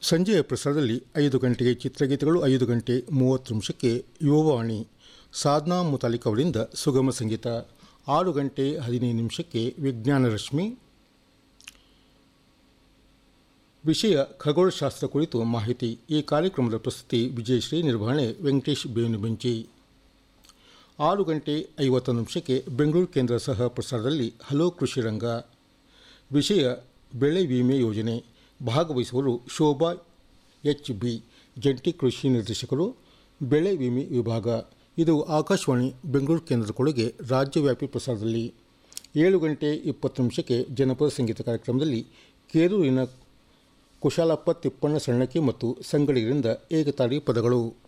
ಸಂಜೆಯ ಪ್ರಸಾರದಲ್ಲಿ ಐದು ಗಂಟೆಗೆ ಚಿತ್ರಗೀತೆಗಳು ಐದು ಗಂಟೆ ಮೂವತ್ತು ನಿಮಿಷಕ್ಕೆ ಯುವವಾಣಿ ಸಾಧನಾ ಮುತಾಲಿಕ್ ಅವರಿಂದ ಸುಗಮ ಸಂಗೀತ ಆರು ಗಂಟೆ ಹದಿನೈದು ನಿಮಿಷಕ್ಕೆ ವಿಜ್ಞಾನ ರಶ್ಮಿ ವಿಷಯ ಖಗೋಳಶಾಸ್ತ್ರ ಕುರಿತು ಮಾಹಿತಿ ಈ ಕಾರ್ಯಕ್ರಮದ ಪ್ರಸ್ತುತಿ ವಿಜಯಶ್ರೀ ನಿರ್ವಹಣೆ ವೆಂಕಟೇಶ್ ಬೇನುಬೆಂಚಿ ಆರು ಗಂಟೆ ಐವತ್ತು ನಿಮಿಷಕ್ಕೆ ಬೆಂಗಳೂರು ಕೇಂದ್ರ ಸಹ ಪ್ರಸಾರದಲ್ಲಿ ಹಲೋ ಕೃಷಿ ರಂಗ ವಿಷಯ ಬೆಳೆ ವಿಮೆ ಯೋಜನೆ ಭಾಗವಹಿಸುವರು ಶೋಭಾ ಎಚ್ ಬಿ ಜಂಟಿ ಕೃಷಿ ನಿರ್ದೇಶಕರು ಬೆಳೆ ವಿಮೆ ವಿಭಾಗ ಇದು ಆಕಾಶವಾಣಿ ಬೆಂಗಳೂರು ಕೇಂದ್ರದ ಕೊಡುಗೆ ರಾಜ್ಯವ್ಯಾಪಿ ಪ್ರಸಾರದಲ್ಲಿ ಏಳು ಗಂಟೆ ಇಪ್ಪತ್ತು ನಿಮಿಷಕ್ಕೆ ಜನಪದ ಸಂಗೀತ ಕಾರ್ಯಕ್ರಮದಲ್ಲಿ ಕೇರೂರಿನ ಕುಶಾಲಪ್ಪ ತಿಪ್ಪಣ್ಣ ಸಣ್ಣಕಿ ಮತ್ತು ಸಂಗಡಿಗರಿಂದ ಏಕತಾಳಿ ಪದಗಳು